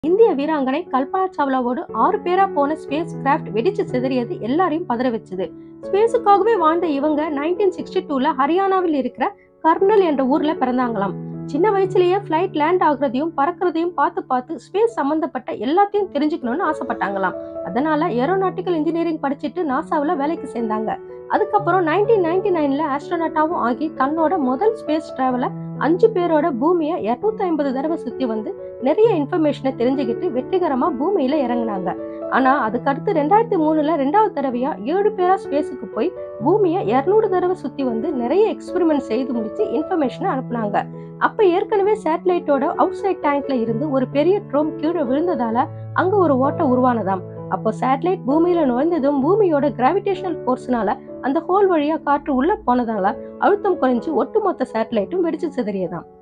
இந்திய வீராங்கனை கல்பனா சாவ்லாவோடு ஆறு பேரா போன ஸ்பேஸ் கிராஃப்ட் வெடிச்சு சிதறியது எல்லாரையும் பதற வச்சது ஸ்பேஸுக்காகவே வாழ்ந்த இவங்க நைன்டீன் சிக்ஸ்டி டூல ஹரியானாவில் இருக்கிற கர்னல் என்ற ஊர்ல பிறந்தாங்களாம் சின்ன வயசுலயே ஃபிளைட் லேண்ட் ஆகுறதையும் பறக்கிறதையும் பார்த்து பார்த்து ஸ்பேஸ் சம்பந்தப்பட்ட எல்லாத்தையும் தெரிஞ்சுக்கணும்னு ஆசைப்பட்டாங்களாம் அதனால ஏரோநாட்டிக்கல் இன்ஜினியரிங் படிச்சுட்டு நாசாவில் வேலைக்கு சேர்ந்தாங்க அதுக்கப்புறம் நைன்டீன் நைன்டி நைன்ல ஆஸ்ட்ரோநாட்டாவும் ஆகி தன்னோட முதல் ஸ்பேஸ் டிராவல அஞ்சு பேரோட பூமியை இருநூத்தி ஐம்பது தடவை சுத்தி வந்து நிறைய இன்ஃபர்மேஷனை தெரிஞ்சுக்கிட்டு வெற்றிகரமா பூமியில இறங்குனாங்க ஆனா அதுக்கடுத்து ரெண்டாயிரத்தி மூணுல ரெண்டாவது தடவையா ஏழு பேரா ஸ்பேஸுக்கு போய் பூமியை இருநூறு தடவை சுத்தி வந்து நிறைய எக்ஸ்பெரிமெண்ட் செய்து முடிச்சு இன்ஃபர்மேஷனை அனுப்புனாங்க அப்ப ஏற்கனவே சேட்டலைட்டோட அவுட் சைட் டேங்க்ல இருந்து ஒரு பெரிய ட்ரோம் கீழே விழுந்ததால அங்க ஒரு ஓட்டை உருவானதாம் அப்போ சேட்டலைட் பூமியில நுழைந்ததும் பூமியோட கிராவிடேஷனல் ஃபோர்ஸ்னால அந்த ஹோல் வழியா காற்று உள்ள போனதால அழுத்தம் குறைஞ்சு ஒட்டுமொத்த சேட்டலைட்டும் வெடிச்சு சிதறியதாம்